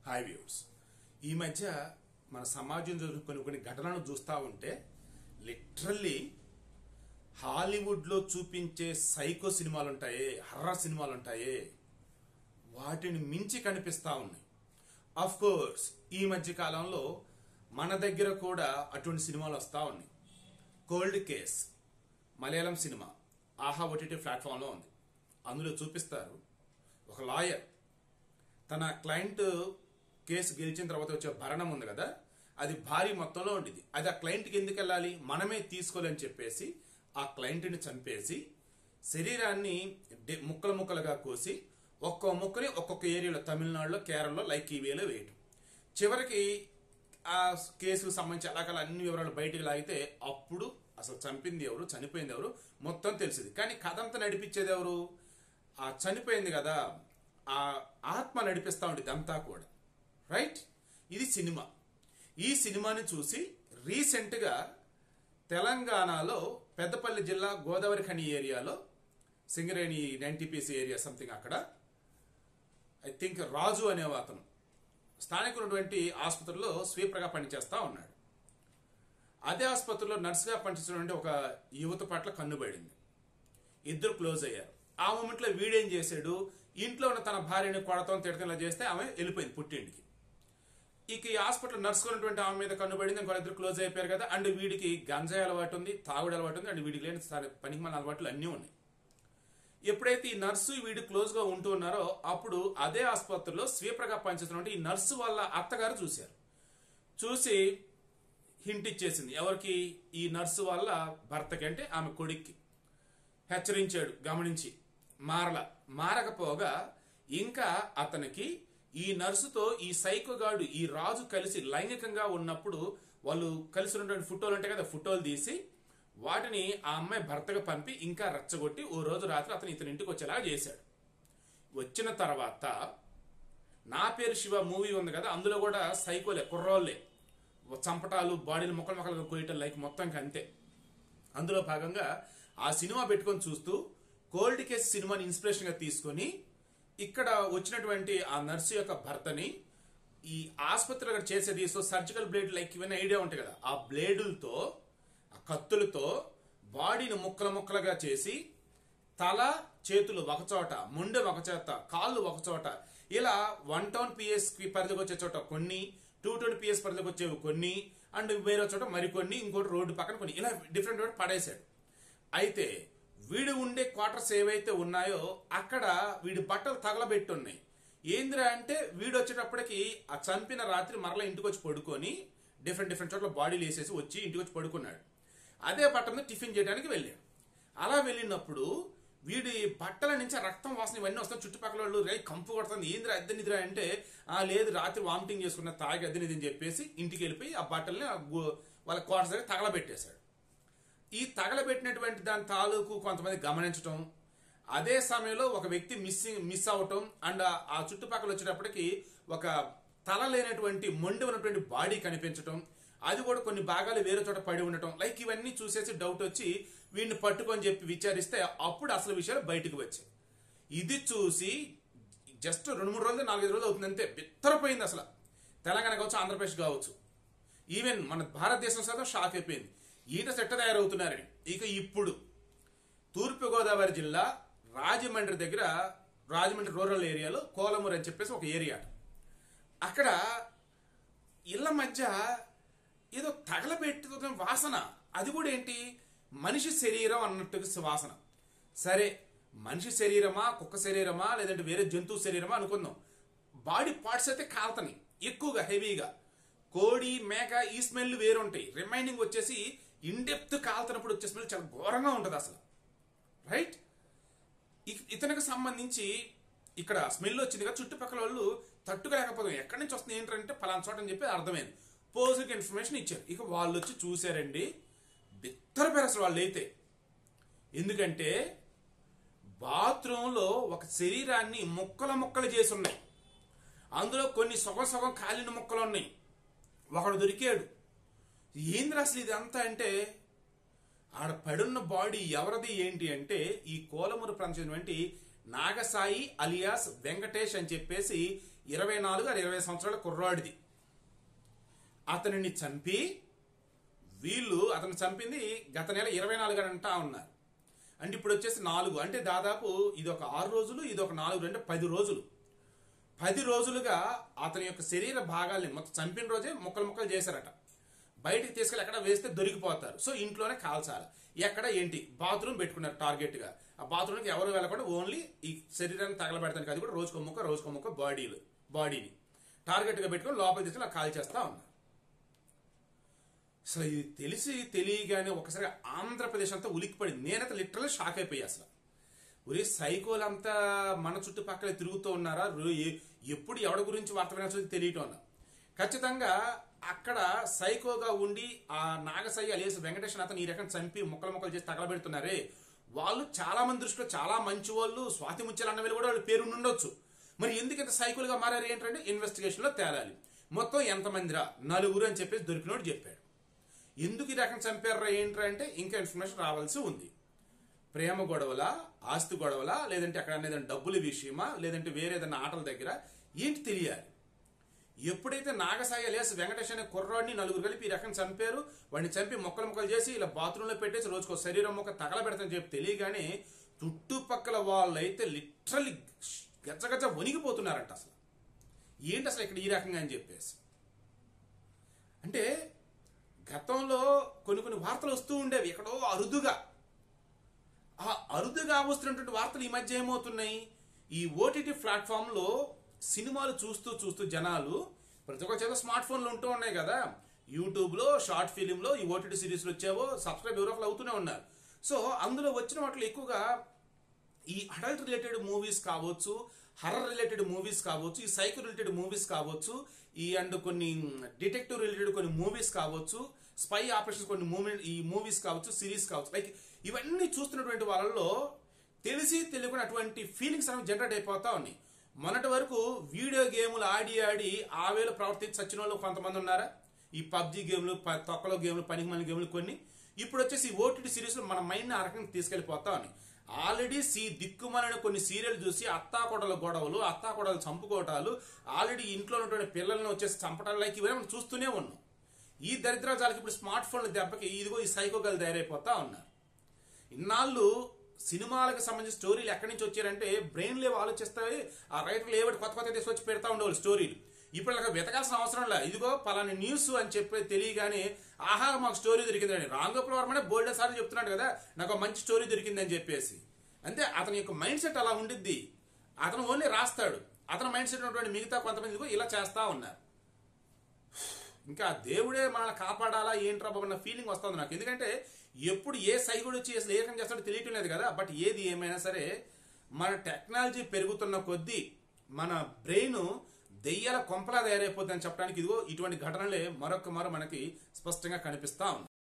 hi views ఈ మధ్య మన సమాజం జరుగుతున్న కొన్ని కొన్ని ఘటనలు చూస్తూ ఉంటే లిటరల్లీ హాలీవుడ్లో చూపించే సైకో సినిమాలు ఉంటాయే హర్రర్ సినిమాలు ఉంటాయే వాటిని మించి కనిపిస్తా ఉన్నాయి అఫ్ కోర్స్ ఈ మధ్య కాలంలో మన దగ్గర కూడా అటువంటి సినిమాలు వస్తూ ఉన్నాయి cold case Malayalam cinema Aha OTT ప్లాట్ఫామ్లో ఉంది అందులో చూపిస్తారు ఒక లాయర్ తన క్లయింట్ కేసు గెలిచిన తర్వాత వచ్చే భరణం ఉంది కదా అది భారీ మొత్తంలో ఉండేది అది ఆ క్లయింట్కి ఎందుకు వెళ్ళాలి మనమే తీసుకోవాలని చెప్పేసి ఆ క్లయింట్ని చంపేసి శరీరాన్ని డి- ముక్కలు ముక్కలుగా కోసి ఒక్కో ముక్కని ఒక్కొక్క ఏరియాలో తమిళనాడులో కేరళలో లైక్ ఈ వేలో వేయటం చివరికి ఆ కేసుకు సంబంధించి అలాగల అన్ని వివరాలు బయటికి లాగితే అప్పుడు అసలు చంపింది ఎవరు చనిపోయింది ఎవరు మొత్తం తెలిసింది కానీ కథ అంతా నడిపించేది ఎవరు ఆ చనిపోయింది కదా ఆ ఆత్మ నడిపిస్తా ఉండేది అంతా కూడా రైట్ ఇది సినిమా ఈ సినిమాని చూసి రీసెంట్గా తెలంగాణలో పెద్దపల్లి జిల్లా గోదావరి ఖని ఏరియాలో సింగరేణి ఎన్టీపీసీ ఏరియా సంథింగ్ అక్కడ ఐ థింక్ రాజు అనే అతను స్థానికున్నటువంటి ఆసుపత్రిలో స్వీపర్గా పనిచేస్తా ఉన్నాడు అదే ఆసుపత్రిలో నర్సుగా పనిచేస్తున్నటువంటి ఒక యువత పట్ల కన్నుబడింది ఇద్దరు క్లోజ్ అయ్యారు ఆ మూమెంట్లో వీడేం చేశాడు ఇంట్లో ఉన్న తన భార్యని కొడతాం తిడతాం ఇలా చేస్తే ఆమె వెళ్ళిపోయింది పుట్టింటికి ఇక ఈ హాస్పిటల్ నడుచుకున్నటువంటి ఆమె మీద కన్నుబడింది ఇంకో ఇద్దరు క్లోజ్ అయిపోయారు కదా అండ్ వీడికి గంజాయి అలవాటు ఉంది తాగుడు అలవాటు ఉంది అండ్ వీడికి లేని సరే పనికి మన అలవాట్లు అన్నీ ఉన్నాయి ఎప్పుడైతే ఈ నర్సు వీడు క్లోజ్ గా ఉంటూ ఉన్నారో అప్పుడు అదే ఆసుపత్రిలో స్వీపర్గా పనిచేస్తున్నటువంటి ఈ నర్సు వాళ్ళ అత్తగారు చూశారు చూసి హింట్ ఇచ్చేసింది ఎవరికి ఈ నర్సు వాళ్ళ భర్తకి అంటే ఆమె కొడుక్కి హెచ్చరించాడు గమనించి మారల మారకపోగా ఇంకా అతనికి ఈ నర్సుతో ఈ సైకోగాడు ఈ రాజు కలిసి లైంగికంగా ఉన్నప్పుడు వాళ్ళు కలిసి ఉన్నటువంటి ఫోటోలు ఉంటాయి కదా ఫోటోలు తీసి వాటిని ఆ అమ్మాయి భర్తగా పంపి ఇంకా రెచ్చగొట్టి ఓ రోజు రాత్రి అతను ఇతని ఇంటికి వచ్చేలాగా చేశాడు వచ్చిన తర్వాత నా పేరు శివ మూవీ ఉంది కదా అందులో కూడా సైకోలే కుర్రోళ్ళే చంపటాలు బాడీలు మొక్కలు మొక్కలుగా కోయటం లైక్ మొత్తం అంతే అందులో భాగంగా ఆ సినిమా పెట్టుకొని చూస్తూ కోల్డ్ కేస్ సినిమాని ఇన్స్పిరేషన్ గా తీసుకొని ఇక్కడ వచ్చినటువంటి ఆ నర్సు యొక్క భర్తని ఈ ఆసుపత్రిలో అక్కడ చేసేది సో సర్జికల్ బ్లేడ్ లైక్ ఇవన్నీ ఐడియా ఉంటాయి కదా ఆ బ్లేడులతో ఆ కత్తులతో బాడీని ముక్కలు ముక్కలుగా చేసి తల చేతులు ఒకచోట మొండె ఒకచోట కాళ్ళు ఒకచోట ఇలా వన్ టౌన్ పిఎస్ పరిధికి వచ్చే చోట కొన్ని టూ టౌన్ పిఎస్ పరిధికి వచ్చేవి కొన్ని అండ్ వేరే చోట మరికొన్ని ఇంకోటి రోడ్డు పక్కన కొన్ని ఇలా డిఫరెంట్ డిఫరెంట్ పడేశాడు అయితే వీడు ఉండే క్వార్టర్స్ ఏవైతే ఉన్నాయో అక్కడ వీడి బట్టలు తగలబెట్టి ఉన్నాయి ఏందిరా అంటే వీడు వచ్చేటప్పటికి ఆ చంపిన రాత్రి మరలా ఇంటికి వచ్చి పడుకొని డిఫరెంట్ డిఫరెంట్ చోట్ల బాడీలు వేసేసి వచ్చి ఇంటికి వచ్చి పడుకున్నాడు అదే బట్ట మీద టిఫిన్ చేయడానికి వెళ్ళాడు అలా వెళ్ళినప్పుడు వీడి బట్టల నుంచి ఆ రక్తం వాసన ఇవన్నీ వస్తాయి చుట్టుపక్కల వాళ్ళు రే కంపు కొడుతుంది ఏందిరా అద్దెనిదిరా అంటే ఆ లేదు రాత్రి వామిటింగ్ చేసుకున్న తాగి అద్దెనిది అని చెప్పేసి ఇంటికి వెళ్ళిపోయి ఆ బట్టల్ని ఆ గు- వాళ్ళ క్వార్టర్స్ దగ్గర తగలబెట్టేశాడు ఈ తగలబెట్టినటువంటి దాని తాలూకు కొంతమంది గమనించటం అదే సమయంలో ఒక వ్యక్తి మిస్సింగ్ మిస్ అవటం అండ్ ఆ- ఆ చుట్టుపక్కల వచ్చేటప్పటికి ఒక తల లేనటువంటి మొండి ఉన్నటువంటి బాడీ కనిపించటం అది కూడా కొన్ని భాగాలు వేరే చోట పడి ఉండటం లైక్ ఇవన్నీ చూసేసి డౌట్ వచ్చి వీడిని పట్టుకొని చెప్పి విచారిస్తే అప్పుడు అసలు విషయాలు బయటకు వచ్చాయి ఇది చూసి జస్ట్ రెండు మూడు రోజులు నాలుగైదు రోజులు అవుతుంది అంతే బిత్తరపోయింది అసలు తెలంగాణ కావచ్చు ఆంధ్రప్రదేశ్ కావచ్చు ఈవెన్ మన భారతదేశం సైతం షాక్ అయిపోయింది ఈట సెట్ట తయారవుతున్నారని ఇక ఇప్పుడు తూర్పుగోదావరి జిల్లా రాజమండ్రి దగ్గర రాజమండ్రి రూరల్ ఏరియాలో కోలమూరు అని చెప్పేసి ఒక ఏరియా అక్కడ ఇళ్ళ మధ్య ఏదో తగలబెట్టుతున్న వాసన అది కూడా ఏంటి మనిషి శరీరం అన్నట్టుగా వాసన సరే మనిషి శరీరమా కుక్క శరీరమా లేదంటే వేరే జంతువు శరీరమా అనుకుందాం బాడీ పార్ట్స్ అయితే కాలుతాయి ఎక్కువగా హెవీగా కోడి మేక ఈ స్మెల్ వేరుంటాయి రిమైనింగ్ వచ్చేసి ఇండెప్త్ కాలుతున్నప్పుడు వచ్చే స్మెల్ చాలా ఘోరంగా ఉంటుంది అసలు రైట్ ఇ- ఇతనికి సంబంధించి ఇక్కడ స్మెల్ వచ్చింది కదా చుట్టుపక్కల వాళ్ళు తట్టుకోలేకపోతాం ఎక్కడి నుంచి వస్తుంది ఏంటంటే పలానా చోట అని చెప్పి అర్థమైంది పోజిటివ్ ఇన్ఫర్మేషన్ ఇచ్చారు ఇక వాళ్ళు వచ్చి చూశారండి బిత్తర పెరసలు వాళ్ళు అయితే ఎందుకంటే బాత్రూంలో ఒక శరీరాన్ని ముక్కల ముక్కలు చేసి ఉన్నాయి అందులో కొన్ని సగం సగం కాలిన ముక్కలు ఉన్నాయి ఒకడు దొరికాడు ఏంద్ర అసలు ఇదంతా అంటే ఆడ పడున్న బాడీ ఎవరిది ఏంటి అంటే ఈ కోలమూరు ప్రాంతం నాగసాయి అలియాస్ వెంకటేష్ అని చెప్పేసి ఇరవై నాలుగు అది ఇరవై సంవత్సరాల కుర్రాడిది అతనిని చంపి వీళ్ళు అతను చంపింది గత నెల ఇరవై నాలుగు అని అంటా ఉన్నారు అంటే ఇప్పుడు వచ్చేసి నాలుగు అంటే దాదాపు ఇది ఒక ఆరు రోజులు ఇది ఒక నాలుగు అంటే పది రోజులు పది రోజులుగా అతని యొక్క శరీర భాగాల్ని మొత్తం చంపిన రోజే ముక్కలు ముక్కలు చేశారట బయటికి తీసుకెళ్ళి ఎక్కడ వేస్తే దొరికిపోతారు సో ఇంట్లోనే కాల్చాలి ఎక్కడ ఏంటి బాత్రూమ్ పెట్టుకున్నారు టార్గెట్ గా ఆ బాత్రూమ్కి ఎవరు వెళ్ళకుండా ఓన్లీ ఈ శరీరాన్ని తగలబెడతానికి అది కూడా రోజుకో ముక్క రోజుకో ముక్క బాడీలు బాడీని టార్గెట్ గా పెట్టుకొని లోపల తీసుకెళ్ళి అలా కాల్ చేస్తా ఉన్నారు అసలు ఇది తెలిసి తెలియగానే ఒకసారి ఆంధ్రప్రదేశ్ అంతా ఉలిక్కిపడింది నేనైతే లిటరల్ షాక్ అయిపోయా అసలు ఒరే సైకోలంతా మన చుట్టుపక్కల తిరుగుతూ ఉన్నారా రో- ఏ- ఎప్పుడు ఎవడి గురించి వార్త వినాల్సింది తెలియటం అన్న ఖచ్చితంగా అక్కడ సైకోగా ఉండి ఆ నాగసయ్య అలియస్ వెంకటేశ్వర అతను ఈ రకం చంపి ముక్కలు ముక్కలు చేసి తగలబెడుతున్నారే వాళ్ళు చాలా మంది దృష్టిలో చాలా మంచి వాళ్ళు స్వాతి ముత్యాలు అన్న వీళ్ళు కూడా వాళ్ళ పేరు ఉండొచ్చు మరి ఎందుకు ఇంత సైకోలుగా మారారు ఏంటంటే ఇన్వెస్టిగేషన్ లో తేలాలి మొత్తం ఎంతమందిరా నలుగురు అని చెప్పేసి దొరికినోడు చెప్పాడు ఎందుకు ఈ రకం చంపారా ఏంట్రా అంటే ఇంకా ఇన్ఫర్మేషన్ రావాల్సి ఉంది ప్రేమ గొడవల ఆస్తి గొడవల లేదంటే అక్కడ ఏదైనా డబ్బుల విషయమా లేదంటే వేరే ఏదైనా ఆటల దగ్గర ఏంటి తెలియాలి ఎప్పుడైతే నాగసాయి లేసి వెంకటేష్ అనే కుర్రాడిని నలుగురు కలిపి ఈ రకం చంపారు వాడిని చంపి మొక్కలు మొక్కలు చేసి ఇలా బాత్రూంలో పెట్టేసి రోజుకో శరీరం మొక్క తగలబెడతాని చెప్పి తెలియగానే చుట్టుపక్కల వాళ్ళైతే లిటరల్లీ గచ్చగచ్చ వణిగిపోతున్నారంట అసలు ఏంటి అసలు ఇక్కడ ఈ రకంగా అని చెప్పేసి అంటే గతంలో కొన్ని కొన్ని వార్తలు వస్తూ ఉండేవి ఎక్కడో అరుదుగా ఆ అరుదుగా వస్తున్నటువంటి వార్తలు ఈ మధ్య ఏమవుతున్నాయి ఈ ఓటీటీ ప్లాట్ఫామ్ లో సినిమాలు చూస్తూ చూస్తూ జనాలు ప్రతి ఒక్క చేత స్మార్ట్ ఫోన్లు ఉంటూ ఉన్నాయి కదా యూట్యూబ్ లో షార్ట్ ఫిలిం లో ఈ ఓటీటీ సిరీస్లు వచ్చావో సబ్స్క్రైబ్ ఎవరో ఒకరు అవుతూనే ఉన్నారు సో అందులో వచ్చిన వాటిలో ఎక్కువగా ఈ అడల్ట్ రిలేటెడ్ మూవీస్ కావచ్చు హర్రర్ రిలేటెడ్ మూవీస్ కావచ్చు ఈ సైకో రిలేటెడ్ మూవీస్ కావచ్చు ఈ అండ్ కొన్ని డిటెక్టివ్ రిలేటెడ్ కొన్ని మూవీస్ కావచ్చు స్పై ఆపరేషన్స్ కొన్ని మూవీ ఈ మూవీస్ కావచ్చు సిరీస్ కావచ్చు లైక్ ఇవన్నీ చూస్తున్నటువంటి వాళ్ళలో తెలిసి తెలియకుండా అటువంటి ఫీలింగ్స్ అనేవి జనరేట్ అయిపోతా ఉన్నాయి మొన్నటి వరకు వీడియో గేములు ఆడి ఆడి ఆ వేళ ప్రవర్తించి చచ్చిన వాళ్ళు కొంతమంది ఉన్నారా ఈ పబ్జి గేమ్లు ప- తొక్కలో గేమ్లు పనికి మన గేమ్లు కొన్ని ఇప్పుడు వచ్చేసి ఓటీటీ సిరీస్ మన మైండ్ ఆ రకంగా తీసుకెళ్లిపోతా ఉన్నాయి ఆల్రెడీ సి దిక్కుమాలిన కొన్ని సీరియల్ చూసి అత్తాకోడల గొడవలు అత్తాకోడలు చంపుకోవటాలు ఆల్రెడీ ఇంట్లో ఉన్నటువంటి పిల్లల్ని వచ్చేసి చంపటాలు లైక్ ఇవన్నీ మనం చూస్తూనే ఉన్నాం ఈ దరిద్రాజాలకి ఇప్పుడు స్మార్ట్ ఫోన్ల దెబ్బకి ఇదిగో ఈ సైకోగలు తయారైపోతా ఉన్నారు ఇన్నాళ్ళు సినిమాలకు సంబంధించిన స్టోరీలు ఎక్కడి నుంచి వచ్చారంటే బ్రెయిన్ లేవు ఆలోచిస్తాయి ఆ రైటర్లు ఏమిటి కొత్త కొత్త తీసుకొచ్చి పెడతా ఉండేవాళ్ళు స్టోరీలు ఇప్పుడు అలా వెతకాల్సిన అవసరం లేదు ఇదిగో పలాని న్యూస్ అని చెప్పి తెలియగానే ఆహా మాకు స్టోరీ దొరికిందని రాంగోపాల్ వర్మనే బోల్డ్ సార్లు చెప్తున్నాడు కదా నాకు ఒక మంచి స్టోరీ దొరికిందని చెప్పేసి అంతే అతని యొక్క మైండ్ సెట్ అలా ఉండిద్ది అతను ఓన్లీ రాస్తాడు అతని మైండ్ సెట్ ఉన్నటువంటి మిగతా కొంతమంది ఇదిగో ఇలా చేస్తా ఉన్నారు ఇంకా దేవుడే మనల్ని కాపాడాలా ఏంట్రా బాబు అన్న ఫీలింగ్ వస్తుంది నాకు ఎందుకంటే ఎప్పుడు ఏ సైకుడు వచ్చి అసలు ఏ రకం చేస్తాడో తెలియటం లేదు కదా బట్ ఏది ఏమైనా సరే మన టెక్నాలజీ పెరుగుతున్న కొద్దీ మన బ్రెయిన్ దెయ్యాల కొంపలా తయారైపోతుందని చెప్పడానికి ఇదిగో ఇటువంటి ఘటనలే మరొక మరో మనకి స్పష్టంగా కనిపిస్తా ఉంది